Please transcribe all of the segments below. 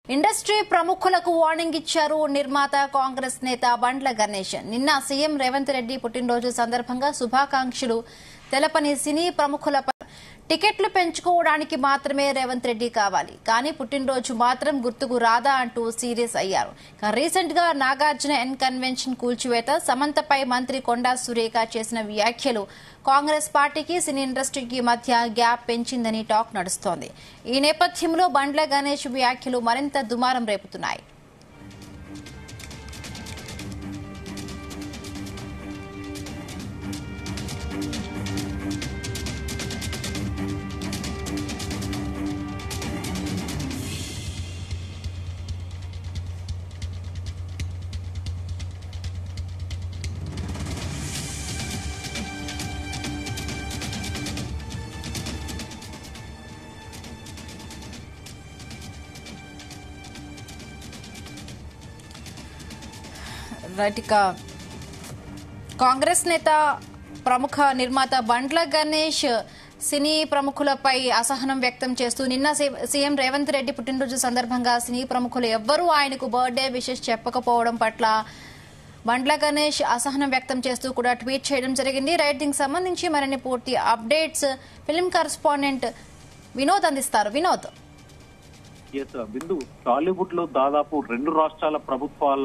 Industry ప్రముఖులకు warning ఇచ్చారు నిర్మాత కాంగ్రెస్ నేత బండ్ల గణేష్ నిన్న సీఎం రేవంత్ రెడ్డి పుట్టినరోజు సందర్భంగా శుభాకాంక్షలు తెలపని సినీ ప్రముఖులపై టికెట్లు పెంచుకోవడానికి మాత్రమే రేవంత్ రెడ్డి కావాలి కానీ పుట్టినరోజు మాత్రం గుర్తుకు రాదా అంటూ సీరియస్ అయ్యారు ఇక రీసెంట్ గా నాగార్జున ఎన్ కన్వెన్షన్ కూల్చివేత సమంతపై మంత్రి కొండా సురేఖ చేసిన వ్యాఖ్యలు కాంగ్రెస్ పార్టీకి సినీ ఇండస్ట్రీకి మధ్య గ్యాప్ పెంచిందని టాక్ నడుస్తోంది ఈ నేపథ్యంలో బండ్ల గణేష్ వ్యాఖ్యలు మరింత దుమారం రేపుతున్నాయి రైట్ ఇక కాంగ్రెస్ నేత ప్రముఖ నిర్మాత బండ్ల గణేష్ సినీ ప్రముఖులపై అసహనం వ్యక్తం చేస్తూ నిన్న సి- సీఎం రేవంత్ రెడ్డి పుట్టినరోజు సందర్భంగా సినీ ప్రముఖులు ఎవ్వరూ ఆయనకు బర్త్డే విషెస్ చెప్పకపోవడం పట్ల బండ్ల గణేష్ అసహనం వ్యక్తం చేస్తూ కూడా ట్వీట్ చేయడం జరిగింది రైట్ దీనికి సంబంధించి మరిన్ని పూర్తి అప్డేట్స్ ఫిల్మ్ కరస్పాండెంట్ వినోద్ అందిస్తారు వినోద్ ఎస్ బిందు టాలీవుడ్ లో దాదాపు రెండు రాష్ట్రాల ప్రభుత్వాల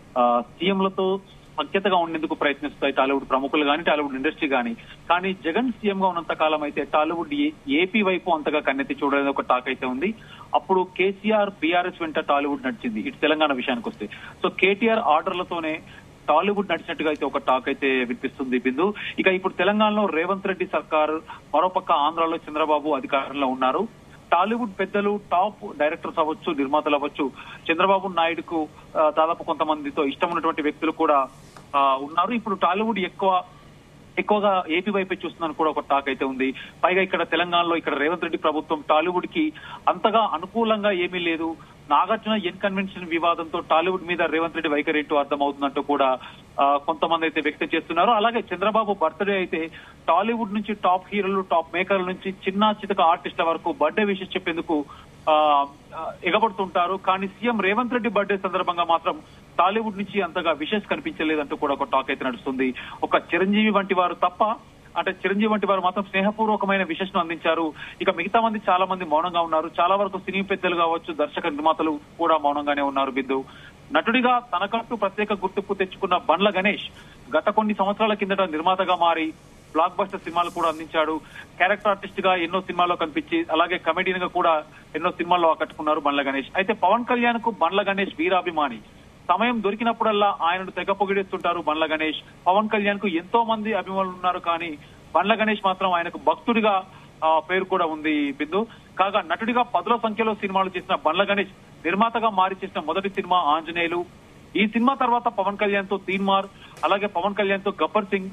సీఎంలతో సఖ్యతగా ఉండేందుకు ప్రయత్నిస్తాయి టాలీవుడ్ ప్రముఖులు కానీ టాలీవుడ్ ఇండస్ట్రీ కానీ కానీ జగన్ సీఎం గా ఉన్నంత కాలం అయితే టాలీవుడ్ ఏ- ఏపీ వైపు అంతగా కన్నెత్తి చూడలేదు ఒక టాక్ అయితే ఉంది అప్పుడు కేసీఆర్ బీఆర్ఎస్ వెంట టాలీవుడ్ నడిచింది ఇటు తెలంగాణ విషయానికి వస్తే సో కేటీఆర్ ఆర్డర్లతోనే టాలీవుడ్ నడిచినట్టుగా అయితే ఒక టాక్ అయితే వినిపిస్తుంది బిందు ఇక ఇప్పుడు తెలంగాణలో రేవంత్ రెడ్డి సర్కార్ మరోపక్క ఆంధ్రాలో చంద్రబాబు అధికారంలో ఉన్నారు టాలీవుడ్ పెద్దలు టాప్ డైరెక్టర్స్ అవ్వచ్చు నిర్మాతలు అవ్వచ్చు చంద్రబాబు నాయుడుకు ఆ, దాదాపు కొంతమందితో ఇష్టం ఉన్నటువంటి వ్యక్తులు కూడా ఆ, ఉన్నారు ఇప్పుడు టాలీవుడ్ ఎక్కువ ఎక్కువగా ఏపీ వైపే చూస్తున్నాను కూడా ఒక టాక్ అయితే ఉంది పైగా ఇక్కడ తెలంగాణలో ఇక్కడ రేవంత్ రెడ్డి ప్రభుత్వం టాలీవుడ్ కి అంతగా అనుకూలంగా ఏమీ లేదు నాగార్జున ఎన్ కన్వెన్షన్ వివాదంతో టాలీవుడ్ మీద రేవంత్ రెడ్డి వైఖరి ఏంటో అర్థమవుతుందంటూ కూడా ఆ, కొంతమంది అయితే వ్యక్తం చేస్తున్నారు అలాగే చంద్రబాబు బర్త్డే అయితే టాలీవుడ్ నుంచి టాప్ హీరోలు టాప్ మేకర్ల నుంచి చిన్న చితక ఆర్టిస్టుల వరకు బర్త్డే విషయం చెప్పేందుకు ఆ, ఆ, ఎగబడుతుంటారు కానీ సీఎం రేవంత్ రెడ్డి బర్త్డే సందర్భంగా మాత్రం టాలీవుడ్ నుంచి అంతగా విషెస్ కనిపించలేదంటూ కూడా ఒక టాక్ అయితే నడుస్తుంది ఒక చిరంజీవి వంటి వారు తప్ప అంటే చిరంజీవి వంటి వారు మాత్రం స్నేహపూర్వకమైన విషెస్ ను అందించారు ఇక మిగతా మంది చాలా మంది మౌనంగా ఉన్నారు చాలా వరకు సినీ పెద్దలు కావచ్చు దర్శక నిర్మాతలు కూడా మౌనంగానే ఉన్నారు బిందు నటుడిగా తనకంటూ ప్రత్యేక గుర్తింపు తెచ్చుకున్న బండ్ల గణేష్ గత కొన్ని సంవత్సరాల కిందట నిర్మాతగా మారి బ్లాక్ బస్టర్ సినిమాలు కూడా అందించాడు క్యారెక్టర్ ఆర్టిస్ట్ గా ఎన్నో సినిమాల్లో కనిపించి అలాగే కమెడియన్ గా కూడా ఎన్నో సినిమాల్లో ఆకట్టుకున్నారు బండ్ల గణేష్ అయితే పవన్ కళ్యాణ్ కు బండ్ల గణేష్ వీరాభిమాని సమయం దొరికినప్పుడల్లా ఆయనను తెగ పొగిడేస్తుంటారు బండ్ల గణేష్ పవన్ కళ్యాణ్ కు ఎంతో మంది అభిమానులు ఉన్నారు కానీ బండ్ల గణేష్ మాత్రం ఆయనకు భక్తుడిగా ఆ, పేరు కూడా ఉంది బిందు కాగా నటుడిగా పదుల సంఖ్యలో సినిమాలు చేసిన బండ్ల గణేష్ నిర్మాతగా మారి చేసిన మొదటి సినిమా ఆంజనేయులు ఈ సినిమా తర్వాత పవన్ కళ్యాణ్ తో తీన్మార్ అలాగే పవన్ కళ్యాణ్ తో గబ్బర్ సింగ్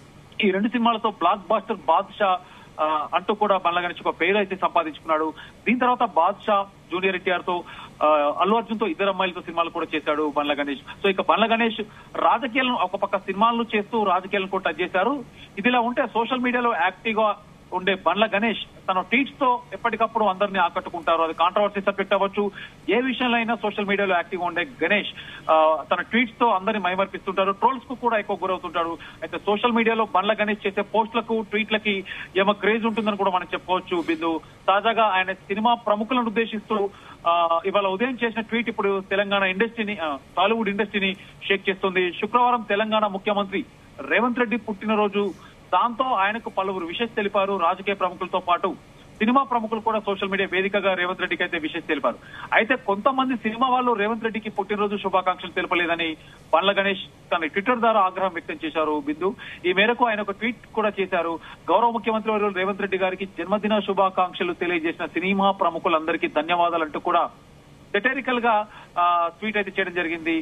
ఈ రెండు సినిమాలతో బ్లాక్ బాస్టర్ బాద్షా ఆ, అంటూ కూడా బండ్ల గణేష్ ఒక పేరు అయితే సంపాదించుకున్నాడు దీని తర్వాత బాద్షా జూనియర్ ఎన్టీఆర్ తో ఆ, అల్లు అర్జున్ తో ఇద్దరు అమ్మాయిలతో సినిమాలు కూడా చేశాడు బండ్ల గణేష్ సో ఇక బండ్ల గణేష్ రాజకీయాలను ఒక పక్క సినిమాలను చేస్తూ రాజకీయాలను కూడా టచ్ చేశారు ఇదిలా ఉంటే సోషల్ మీడియాలో యాక్టివ్ గా ఉండే బండ్ల గణేష్ తన ట్వీట్స్ తో ఎప్పటికప్పుడు అందరినీ ఆకట్టుకుంటారు అది కాంట్రవర్సీ సబ్జెక్ట్ అవ్వచ్చు ఏ విషయంలో అయినా సోషల్ మీడియాలో యాక్టివ్ గా ఉండే గణేష్ ఆ, తన ట్వీట్స్ తో అందరినీ మైమర్పిస్తుంటారు ట్రోల్స్ కు కూడా ఎక్కువ గురవుతుంటాడు అయితే సోషల్ మీడియాలో బండ్ల గణేష్ చేసే పోస్టులకు ట్వీట్లకి ఏమో క్రేజ్ ఉంటుందని కూడా మనం చెప్పుకోవచ్చు బిందు తాజాగా ఆయన సినిమా ప్రముఖులను ఉద్దేశిస్తూ ఆ, ఇవాళ ఉదయం చేసిన ట్వీట్ ఇప్పుడు తెలంగాణ ఇండస్ట్రీని ఆ, టాలీవుడ్ ఇండస్ట్రీని షేక్ చేస్తుంది శుక్రవారం తెలంగాణ ముఖ్యమంత్రి రేవంత్ రెడ్డి పుట్టినరోజు దాంతో ఆయనకు పలువురు విషెస్ తెలిపారు రాజకీయ ప్రముఖులతో పాటు సినిమా ప్రముఖులు కూడా సోషల్ మీడియా వేదికగా రేవంత్ రెడ్డికి అయితే విషెస్ తెలిపారు అయితే కొంతమంది సినిమా వాళ్ళు రేవంత్ రెడ్డికి పుట్టినరోజు శుభాకాంక్షలు తెలపలేదని బండ్ల గణేష్ తన ట్విట్టర్ ద్వారా ఆగ్రహం వ్యక్తం చేశారు బిందు ఈ మేరకు ఆయన ఒక ట్వీట్ కూడా చేశారు గౌరవ ముఖ్యమంత్రి వర్యులు రేవంత్ రెడ్డి గారికి జన్మదిన శుభాకాంక్షలు తెలియజేసిన సినిమా ప్రముఖులందరికీ ధన్యవాదాలంటూ కూడా సెటరికల్ గా ఆ, ట్వీట్ అయితే చేయడం జరిగింది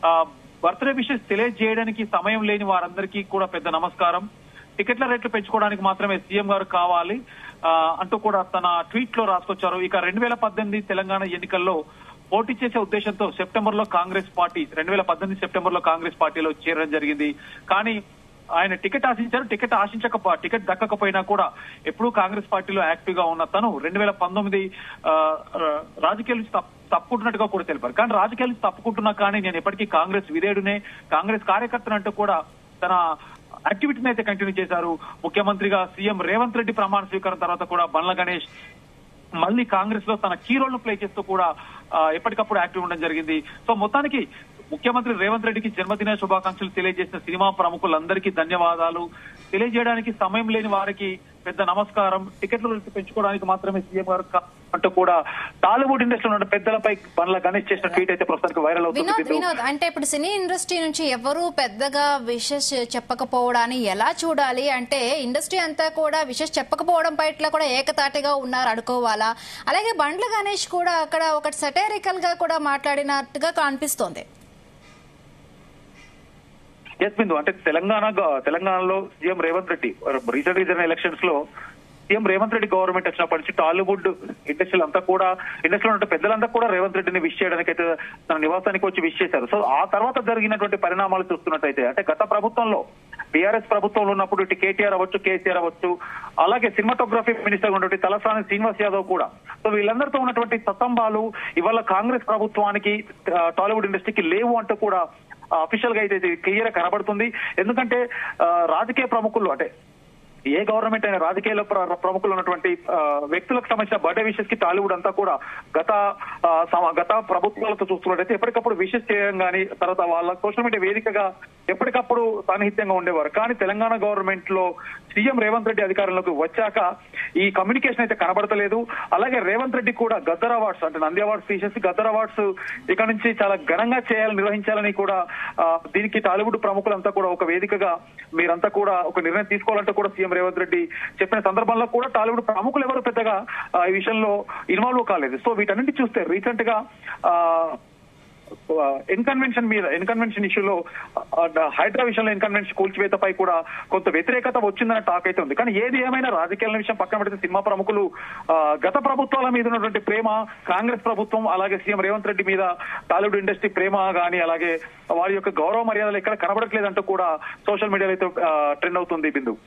బర్త్డే విషెస్ తెలియజేయడానికి సమయం లేని వారందరికీ కూడా పెద్ద నమస్కారం టికెట్ల రేట్లు పెంచుకోవడానికి మాత్రమే సీఎం గారు కావాలి ఆ, అంటూ కూడా తన ట్వీట్ లో రాసుకొచ్చారు ఇక రెండు వేల పద్దెనిమిది తెలంగాణ ఎన్నికల్లో పోటీ చేసే ఉద్దేశంతో సెప్టెంబర్ లో కాంగ్రెస్ పార్టీ రెండు వేల పద్దెనిమిది సెప్టెంబర్ లో కాంగ్రెస్ పార్టీలో చేరడం జరిగింది కానీ ఆయన టికెట్ ఆశించారు టికెట్ ఆశించక టికెట్ దక్కకపోయినా కూడా ఎప్పుడూ కాంగ్రెస్ పార్టీలో యాక్టివ్ గా ఉన్న తను రెండు వేల పంతొమ్మిది ఆ, రా- రాజకీయాల నుంచి తప్- తప్పుకుంటున్నట్టుగా కూడా తెలిపారు కానీ రాజకీయాలు నుంచి తప్పుకుంటున్నా కానీ నేను ఎప్పటికీ కాంగ్రెస్ విధేయుడునే కాంగ్రెస్ కార్యకర్తనంటూ కూడా తన యాక్టివిటీని అయితే కంటిన్యూ చేశారు ముఖ్యమంత్రిగా సీఎం రేవంత్ రెడ్డి ప్రమాణ స్వీకారం తర్వాత కూడా బండ్ల గణేష్ మళ్ళీ కాంగ్రెస్ లో తన కీ రోల్ ను ప్లే చేస్తూ కూడా ఆ, ఎప్పటికప్పుడు యాక్టివ్ ఉండడం జరిగింది సో మొత్తానికి ముఖ్యమంత్రి రేవంత్ రెడ్డికి జన్మదిన శుభాకాంక్షలు తెలియజేసిన సినిమా ప్రముఖులందరికీ ధన్యవాదాలు తెలియజేయడానికి సమయం లేని వారికి పెద్ద నమస్కారం టికెట్లు పెంచుకోవడానికి మాత్రమే సీఎం గారు కా- అంటూ కూడా టాలీవుడ్ ఇండస్ట్రీలో ఉన్న పెద్దలపై బండ్ల గణేష్ చేసిన ట్వీట్ అయితే ప్రస్తుతానికి వైరల్ అవుతుంది వినోద్ బిందు. వినోద్ అంటే ఇప్పుడు సినీ ఇండస్ట్రీ నుంచి ఎవరు పెద్దగా విషెస్ చెప్పకపోవడాన్ని ఎలా చూడాలి అంటే ఇండస్ట్రీ అంతా కూడా విషెస్ చెప్పకపోవడం పట్ల కూడా ఏకతాటిగా ఉన్నారు అనుకోవాలా అలాగే బండ్ల గణేష్ కూడా అక్కడ ఒక సెటైరికల్ గా కూడా మాట్లాడినట్టుగా కనిపిస్తోంది ఎస్ బిందు అంటే తెలంగాణ గ- తెలంగాణలో సీఎం రేవంత్ రెడ్డి రీసెంట్ గా జరిగిన ఎలక్షన్స్ లో సీఎం రేవంత్ రెడ్డి గవర్నమెంట్ వచ్చినప్పటి నుంచి టాలీవుడ్ ఇండస్ట్రీలు అంతా కూడా ఇండస్ట్రీలో ఉన్న పెద్దలంతా కూడా రేవంత్ రెడ్డిని విష్ చేయడానికి అయితే తన నివాసానికి వచ్చి విష్ చేశారు సో ఆ తర్వాత జరిగినటువంటి పరిణామాలు చూస్తున్నట్టయితే అంటే గత ప్రభుత్వంలో బీఆర్ఎస్ ప్రభుత్వంలో ఉన్నప్పుడు ఇటు కేటీఆర్ అవ్వచ్చు కేసీఆర్ అవ్వచ్చు అలాగే సినిమాటోగ్రఫీ మినిస్టర్ ఉన్నటువంటి తలసాని శ్రీనివాస్ యాదవ్ కూడా సో వీళ్ళందరితో ఉన్నటువంటి సతంబాలు ఇవాళ కాంగ్రెస్ ప్రభుత్వానికి ఆ, టాలీవుడ్ ఇండస్ట్రీకి లేవు అంటూ కూడా అఫీషియల్ గా అయితే క్లియర్ గా కనబడుతుంది ఎందుకంటే ఆ, రాజకీయ ప్రముఖులు అంటే ఏ గవర్నమెంట్ అయినా రాజకీయాల ప్ర- ప్రముఖులు ఉన్నటువంటి ఆ, వ్యక్తులకు సంబంధించిన బర్త్డే విషెస్ కి టాలీవుడ్ అంతా కూడా గత ఆ, సమ- గత ప్రభుత్వాలతో చూస్తున్నట్టయితే ఎప్పటికప్పుడు విషెస్ చేయడం కానీ తర్వాత వాళ్ళ సోషల్ మీడియా వేదికగా ఎప్పటికప్పుడు సాన్నిహిత్యంగా ఉండేవారు కానీ తెలంగాణ గవర్నమెంట్ లో సీఎం రేవంత్ రెడ్డి అధికారంలోకి వచ్చాక ఈ కమ్యూనికేషన్ అయితే కనబడతలేదు అలాగే రేవంత్ రెడ్డి కూడా గద్దర్ అవార్డ్స్ అంటే నంది అవార్డ్స్ తీసేసి గద్దర్ అవార్డ్స్ ఇక్కడ నుంచి చాలా ఘనంగా చేయాలని నిర్వహించాలని కూడా ఆ, దీనికి టాలీవుడ్ ప్రముఖులంతా కూడా ఒక వేదికగా మీరంతా కూడా ఒక నిర్ణయం తీసుకోవాలంటే కూడా సీఎం రేవంత్ రెడ్డి చెప్పిన సందర్భంలో కూడా టాలీవుడ్ ప్రముఖులు ఎవరు పెద్దగా ఆ, ఈ విషయంలో ఇన్వాల్వ్ కాలేదు సో వీటన్నిటి చూస్తే రీసెంట్ గా ఆ, ఇన్కన్వెన్షన్ మీద ఇన్కన్వెన్షన్ ఇష్యూలో హైడ్రా విషయంలో ఇన్కన్వెన్షన్ కూల్చివేతపై కూడా కొంత వ్యతిరేకత వచ్చిందన్న టాక్ అయితే ఉంది కానీ ఏది ఏమైనా రాజకీయాల విషయం పక్కన పెడితే సినిమా ప్రముఖులు ఆ, గత ప్రభుత్వాల మీద ఉన్నటువంటి ప్రేమ కాంగ్రెస్ ప్రభుత్వం అలాగే సీఎం రేవంత్ రెడ్డి మీద టాలీవుడ్ ఇండస్ట్రీ ప్రేమ గానీ అలాగే వారి యొక్క గౌరవ మర్యాదలు ఎక్కడ కనబడట్లేదంటూ కూడా సోషల్ మీడియాలో అయితే ట్రెండ్ అవుతుంది బిందు